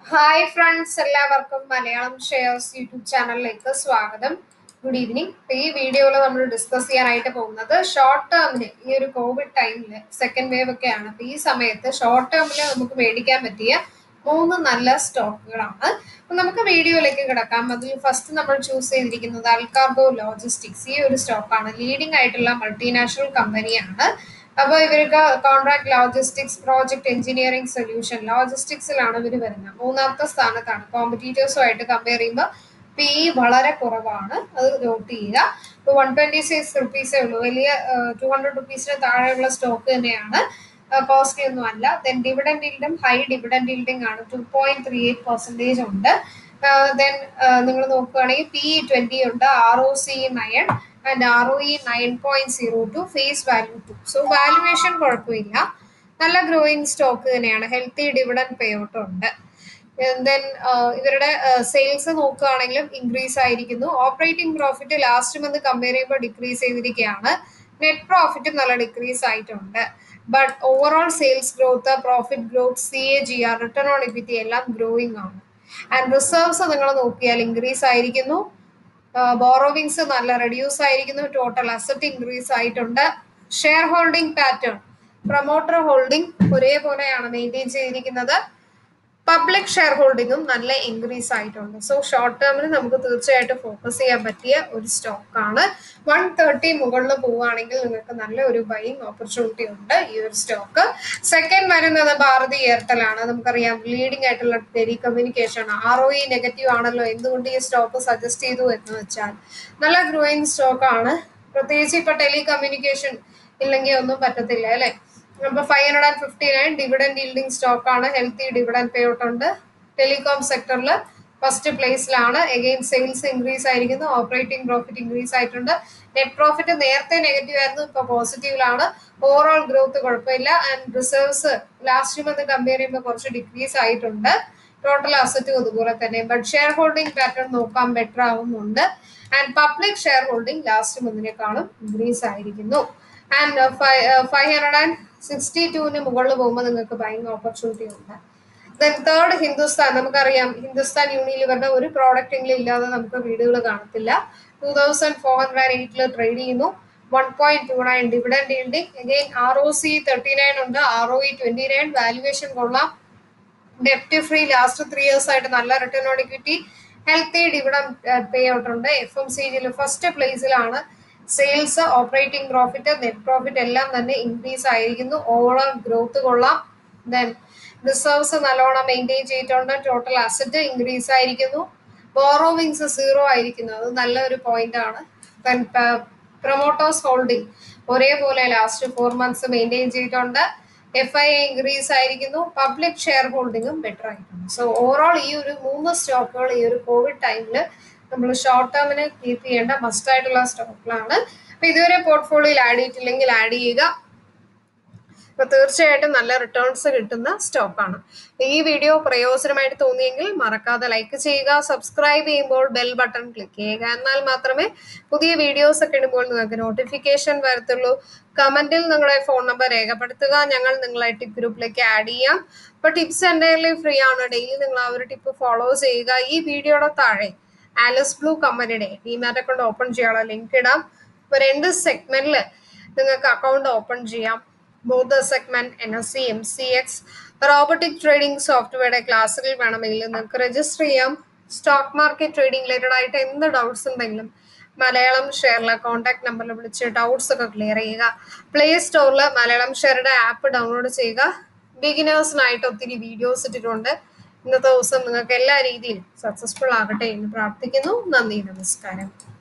hi friends എല്ലാവർക്കും Malayalam shares YouTube ചാനലിലേക്ക് സ്വാഗതം ഗുഡ് ഈവനിങ് ഈ വീഡിയോയിൽ നമ്മൾ ഡിസ്കസ് ചെയ്യാനായിട്ട് പോകുന്നത് ഷോർട്ട് ടേമിന് ഈ ഒരു കോവിഡ് ടൈമിൽ സെക്കൻഡ് വേവ് ഒക്കെയാണ് അപ്പൊ ഈ സമയത്ത് ഷോർട്ട് ടേമിൽ നമുക്ക് മേടിക്കാൻ പറ്റിയ മൂന്ന് നല്ല സ്റ്റോക്കുകളാണ് അപ്പൊ നമുക്ക് വീഡിയോയിലേക്ക് കിടക്കാം അതിൽ ഫസ്റ്റ് നമ്മൾ ചൂസ് ചെയ്തിരിക്കുന്നത് അൽക്കാർഗോ ലോജിസ്റ്റിക്സ് ഈ ഒരു സ്റ്റോക്കാണ് ലീഡിംഗ് ആയിട്ടുള്ള മൾട്ടിനാഷണൽ കമ്പനിയാണ് അപ്പോൾ ഇവർക്ക് contract logistics project engineering solution ലോജിസ്റ്റിക്സിലാണ് ഇവർ വരുന്നത് മൂന്നാമത്തെ സ്ഥാനത്താണ് കോമ്പറ്റീറ്റേഴ്സുമായിട്ട് കമ്പയർ ചെയ്യുമ്പോൾ പി വളരെ കുറവാണ് അത് നോട്ട് ചെയ്യുക ഇപ്പോൾ വൺ ട്വന്റി സിക്സ് റുപ്പീസേ ഉള്ളൂ വലിയ ടു ഹൺഡ്രഡ് റുപ്പീസിന് താഴെയുള്ള സ്റ്റോക്ക് തന്നെയാണ് കോസ്റ്റ്ലി ഒന്നും അല്ല ദെൻ ഡിവിഡൻഡ് ഈൽഡും ഹൈ ഡിവിഡൻഡ് ഈൽഡിംഗ് ആണ് two point three eight percentage ഉണ്ട് ദെൻ നിങ്ങൾ നോക്കുകയാണെങ്കിൽ പി ട്വന്റി ഉണ്ട് R O C nine and R O E nine point zero two face value two so valuation കുഴപ്പമില്ല നല്ല ഗ്രോയിങ് സ്റ്റോക്ക് തന്നെയാണ് healthy dividend pay out ഉണ്ട് then ഇവരുടെ sales നോക്കുകയാണെങ്കിലും ഇൻക്രീസ് ആയിരിക്കുന്നു operating profit last month compare ചെയ്യുമ്പോൾ decrease ചെയ്തിരിക്കുകയാണ് net profit നല്ല ഡിക്രീസ് ആയിട്ടുണ്ട് but overall sales growth profit growth C A G R return on equity എല്ലാം ഗ്രോയിങ് ആണ് ആൻഡ് റിസർവ്സ് നിങ്ങൾ നോക്കിയാൽ ഇൻക്രീസ് ആയിരിക്കുന്നു ബോറോവിങ്സ് നല്ല റെഡ്യൂസ് ആയിരിക്കുന്നു ടോട്ടൽ അസറ്റ് ഇൻക്രീസ് ആയിട്ടുണ്ട് share holding pattern promoter holding ഒരേപോലെയാണ് മെയിൻറ്റെയിൻ ചെയ്തിരിക്കുന്നത് പബ്ലിക് ഷെയർ ഹോൾഡിങ്ങും നല്ല ഇൻക്രീസ് ആയിട്ടുണ്ട് സോ ഷോർട്ട് ടേമിന് നമുക്ക് തീർച്ചയായിട്ടും ഫോക്കസ് ചെയ്യാൻ പറ്റിയ ഒരു സ്റ്റോക്കാണ് വൺ തേർട്ടി മുകളിൽ പോവുകയാണെങ്കിൽ നിങ്ങൾക്ക് നല്ല ഒരു ബൈങ് ഓപ്പർച്യൂണിറ്റി ഉണ്ട് ഈ ഒരു സ്റ്റോക്ക് സെക്കൻഡ് വരുന്നത് ഭാരതി എയർടെൽ ആണ് നമുക്കറിയാം ലീഡിംഗ് ആയിട്ടുള്ള tele communication R O E negative ആണല്ലോ എന്തുകൊണ്ട് ഈ സ്റ്റോക്ക് സജസ്റ്റ് ചെയ്തു എന്ന് വെച്ചാൽ നല്ല ഗ്രോയിങ് സ്റ്റോക്കാണ് പ്രത്യേകിച്ച് ഇപ്പൊ ടെലി കമ്മ്യൂണിക്കേഷൻ ഇല്ലെങ്കിൽ ഒന്നും പറ്റത്തില്ല അല്ലെ അപ്പൊ five hundred and fifty nine dividend yielding stock ആണ് ഹെൽത്തി ഡിവിഡൻഡ് പേ ഔട്ട് ഉണ്ട് ടെലികോം സെക്ടറിൽ ഫസ്റ്റ് പ്ലേസിലാണ് എഗെയിൻ സെയിൽസ് ഇൻക്രീസ് ആയിരിക്കുന്നു ഓപ്പറേറ്റിംഗ് പ്രോഫിറ്റ് ഇൻക്രീസ് ആയിട്ടുണ്ട് നെറ്റ് പ്രോഫിറ്റ് നേരത്തെ നെഗറ്റീവ് ആയിരുന്നു ഇപ്പൊ പോസിറ്റീവിലാണ് ഓവറോൾ ഗ്രോത്ത് കുഴപ്പമില്ല and reserves last month compare ചെയ്യുമ്പോൾ കുറച്ച് ഡിക്രീസ് ആയിട്ടുണ്ട് ടോട്ടൽ അസറ്റും അതുപോലെ തന്നെ ബട്ട് ഷെയർ ഹോൾഡിംഗ് പാറ്റേൺ നോക്കാൻ ബെറ്റർ ആവുന്നുണ്ട് and public share holding last മന്തിനേക്കാളും ഇൻക്രീസ് ആയിരിക്കുന്നു and five hundred and sixty ടുവിന് മുകളിൽ പോകുമ്പോൾ നിങ്ങൾക്ക് ഭയങ്കര ഓപ്പർച്യൂണിറ്റി ഉണ്ട് ദെൻ തേർഡ് ഹിന്ദുസ്ഥാൻ നമുക്കറിയാം ഹിന്ദുസ്ഥാൻ യൂണിലിവറുടെ ഒരു പ്രോഡക്റ്റ് എങ്കിലും ഇല്ലാതെ നമുക്ക് വീടുകൾ കാണത്തില്ല ടൂ തൗസൻഡ് ഫോർ ഹൺഡ്രഡ് എയ്റ്റിൽ ട്രേഡ് ചെയ്യുന്നു one point two nine dividend yielding again R O C thirty nine ഉണ്ട് R O E twenty nine valuation കൊള്ളാം ഡെപ്റ്റ് ഫ്രീ ലാസ്റ്റ് ത്രീ ഇയേഴ്സ് ആയിട്ട് നല്ല return on equity healthy dividend pay out ഉണ്ട് F M C ജിയിൽ first പ്ലേസിലാണ് sales operating profit net profit എല്ലാം തന്നെ ഇൻക്രീസ് ആയിരിക്കുന്നു ഓവറോൾ ഗ്രോത്ത് കൊള്ളാം ദെൻ റിസർവ്സ് നല്ലോണം മെയിൻറ്റെയിൻ ചെയ്തിട്ടുണ്ട് ടോട്ടൽ അസറ്റ് ഇൻക്രീസ് ആയിരിക്കുന്നു ബോറോവിങ്സ് സീറോ ആയിരിക്കുന്നു അത് നല്ലൊരു പോയിന്റ് ആണ് ദെൻ പ്രൊമോട്ടേഴ്സ് ഹോൾഡിംഗ് ഒരേപോലെ ലാസ്റ്റ് ഫോർ മന്ത്സ് മെയിൻറ്റെയിൻ ചെയ്തിട്ടുണ്ട് എഫ് ഐ ഇൻക്രീസ് ആയിരിക്കുന്നു പബ്ലിക് ഷെയർ ഹോൾഡിങ്ങും ബെറ്റർ ആയിട്ടുണ്ട് സോ ഓവറോൾ ഈ ഒരു മൂന്ന് സ്റ്റോക്കുകൾ ഈ ഒരു കോവിഡ് ടൈമിൽ നമ്മൾ ഷോർട്ട് ടേമിന് കീപ്പ് ചെയ്യേണ്ട മസ്റ്റ് ആയിട്ടുള്ള സ്റ്റോക്കുകളാണ് അപ്പൊ ഇതുവരെ പോർട്ട്ഫോളിയോയിൽ ആഡ് ചെയ്തിട്ടില്ലെങ്കിൽ ആഡ് ചെയ്യുക അപ്പൊ തീർച്ചയായിട്ടും നല്ല റിട്ടേൺസ് കിട്ടുന്ന സ്റ്റോക്കാണ് ഈ വീഡിയോ പ്രയോജനമായിട്ട് തോന്നിയെങ്കിൽ മറക്കാതെ ലൈക്ക് ചെയ്യുക സബ്സ്ക്രൈബ് ചെയ്യുമ്പോൾ ബെൽ ബട്ടൺ ക്ലിക്ക് ചെയ്യുക എന്നാൽ മാത്രമേ പുതിയ വീഡിയോസ് ഒക്കെ ഇടുമ്പോൾ നിങ്ങൾക്ക് നോട്ടിഫിക്കേഷൻ വരത്തുള്ളൂ കമന്റിൽ നിങ്ങളുടെ ഫോൺ നമ്പർ രേഖപ്പെടുത്തുക ഞങ്ങൾ നിങ്ങളെ ടിപ്പ് ഗ്രൂപ്പിലേക്ക് ആഡ് ചെയ്യാം അപ്പൊ ടിപ്സ് എൻ്റയർലി ഫ്രീ ആണ് ഡെയിലി നിങ്ങൾ ആ ഒരു ടിപ്പ് ഫോളോ ചെയ്യുക ഈ വീഡിയോയുടെ താഴെ ആലിസ് ബ്ലൂ കമ്പനിയുടെ ഡിമാറ്റ് അക്കൗണ്ട് ഓപ്പൺ ചെയ്യാനുള്ള ലിങ്ക് ഇടാം ഇപ്പൊ രണ്ട് സെഗ്മെന്റിൽ നിങ്ങൾക്ക് അക്കൗണ്ട് ഓപ്പൺ ചെയ്യാം both segment N S C M C X robotic trading സോഫ്റ്റ്വെയറുടെ ക്ലാസ്സുകൾ വേണമെങ്കിൽ നിങ്ങൾക്ക് രജിസ്റ്റർ ചെയ്യാം സ്റ്റോക്ക് മാർക്കറ്റ് ട്രേഡിംഗ് റിലേറ്റഡ് ആയിട്ട് എന്ത് ഡൗട്ട്സ് ഉണ്ടെങ്കിലും മലയാളം ഷെയറിലെ കോൺടാക്ട് നമ്പറിൽ വിളിച്ച് ഡൗട്ട്സ് ഒക്കെ ക്ലിയർ ചെയ്യുക പ്ലേ സ്റ്റോറിൽ മലയാളം ഷെയറുടെ ആപ്പ് ഡൗൺലോഡ് ചെയ്യുക ബിഗിനേഴ്സിനായിട്ട് ഒത്തിരി വീഡിയോസ് ഇട്ടിട്ടുണ്ട് ഇന്നത്തെ ദിവസം നിങ്ങൾക്ക് എല്ലാ രീതിയിലും സക്സസ്ഫുൾ ആകട്ടെ എന്ന് പ്രാർത്ഥിക്കുന്നു നന്ദി നമസ്കാരം